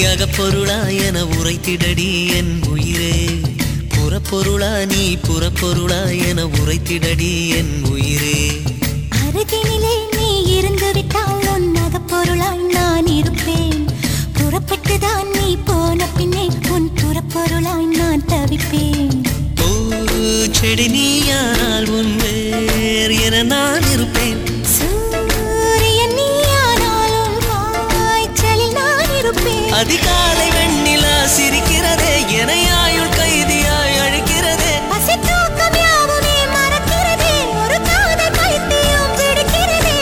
அகப்பொருளா என உரைத்திடடி என் உயிரே புறப்பொருளா நீ புறப்பொருளா என உரைத்திடடி என் உயிரே அருகினிலே நீ இருந்து விட்டால் உன் அகப்பொருளாய் நான் இருப்பேன் புறப்பட்டுதான் நீ போன பின்னே உன் புறப்பொருளாய் நான் தவிப்பேன் ஓ செடி நீயானால் உன் வேர் என நான் இருப்பேன் சூரியன் நீயானால் உன் காய்ச்சலில் நான் இருப்பேன் அதிகாலை வெண்ணிலா சிரிக்கிறதே என ஆயுள் கைதியாய் அழைக்கிறதே பசி தூக்கம் யாவுமே மறக்கிறதே ஒரு காதல் பைத்தியம் பிடிக்கிறதே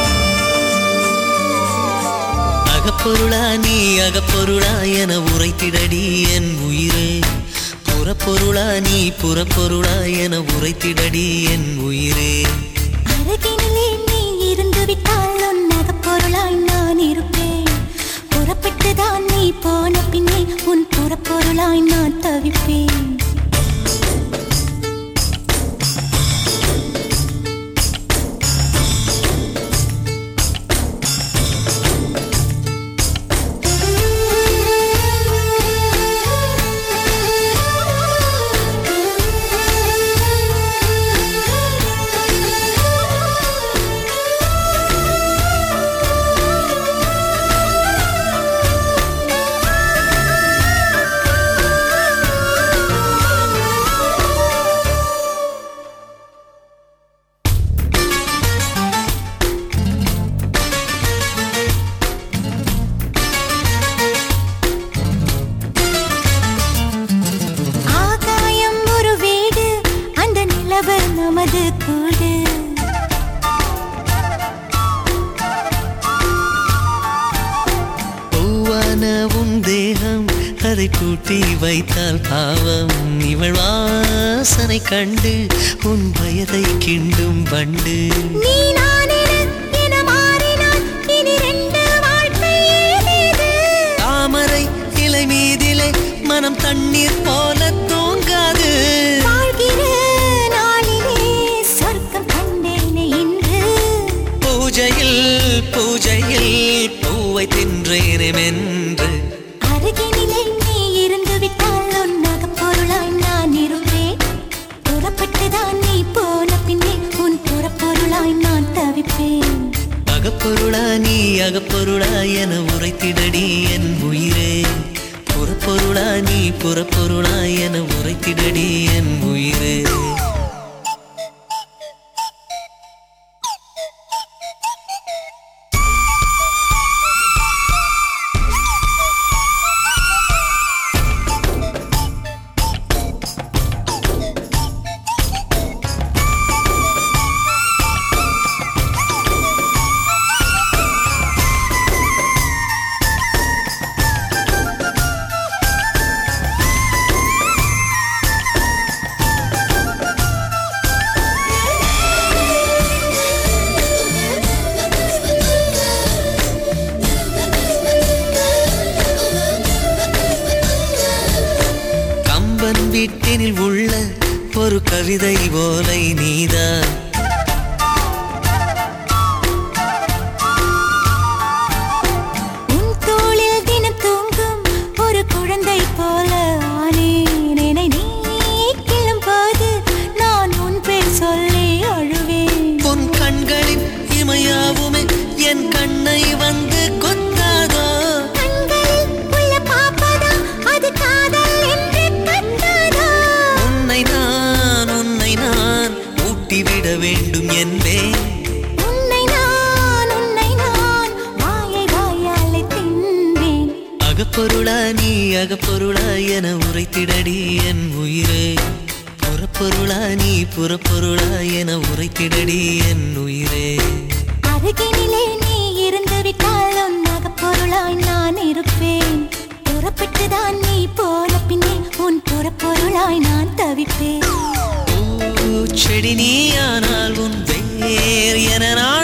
அகப்பொருளா நீ அகப்பொருளா என உரைத்திடடி என் உயிரே புறப்பொருளா நீ புறப்பொருளா என உரைத்திடடி என் உயிரே அருகினிலே நீ இருந்து விட்டால் உன் அகப்பொருளாய் நான் இருப்பேன் புறப்பட்டுதான் நீ போன பின்னே உன் புறப்பொருளாய் நான் தவிப்பேன் ஆகாயம் ஒரு வீடு அந்த நிலவு நமது கூடு பூவான உன் தேகம் அதை கூட்டி வைத்தால் பாவம் இவள் வாசனை கண்டு உன் வயதை கிண்டும் வண்டு நீ நான் என என மாறினால் இனி ரெண்டு வாழ்க்கை ஏதேது தாமரை இலை மீதிலே மனம் தண்ணீர் போல தூங்காது வாழ்கிற நாளிலே சொர்க்கம் கண்டேனே இன்று பூஜையில் பூஜையில் பூவை தின்றேனே மென்று அருகினிலே நீ இருந்து விட்டால் உன் அகப்பொருளாய் நான் இருப்பேன் புறப்பட்டுதான் நீ போன பின்னே உன் புறப்பொருளாய் நான் தவிப்பேன் அகப்பொருளா நீ அகப்பொருளா என உரைத்திடடி என் உயிரே புறப்பொருளா நீ புறப்பொருளா என உரைத்திடடி என் உயிரே கம்பன் வீட்டினில் உள்ள ஒரு கவிதை போலை நீதான் உன் தோளில் தினம் தூங்கும் ஒரு குழந்தை போல ஆனேன் என்னை நீ கிள்ளும் போது நான் உன் பேர் சொல்லி அழுவேன் உன் கண்களின் இமையாவுமே என் கண்ணை வந்து கொத்தாதோ கண்களில் உள்ள பாப்பதா அது காதல் என்று கத்தாதா உன்னை நான் உன்னை நான் ஊட்டிவிட வேண்டும் என்பேன் உன்னை நான் உன்னை நான் வாயை வாயாலே தின்பேன் அகப்பொருளா நீ அகப்பொருளா என உரைத்திடடி என் உயிரே புறப்பொருளா நீ புறப்பொருளா என உரைத்திடடி என் உயிரே அருகினிலே நீ இருந்து விட்டால் உன் அகப்பொருளாய் நான் இருப்பேன் புறப்பட்டுதான் நீ போன பின்னே உன் புறப்பொருளாய் நான் தவிப்பேன் பூ செடி நீயானால் உன் வேர் என நான்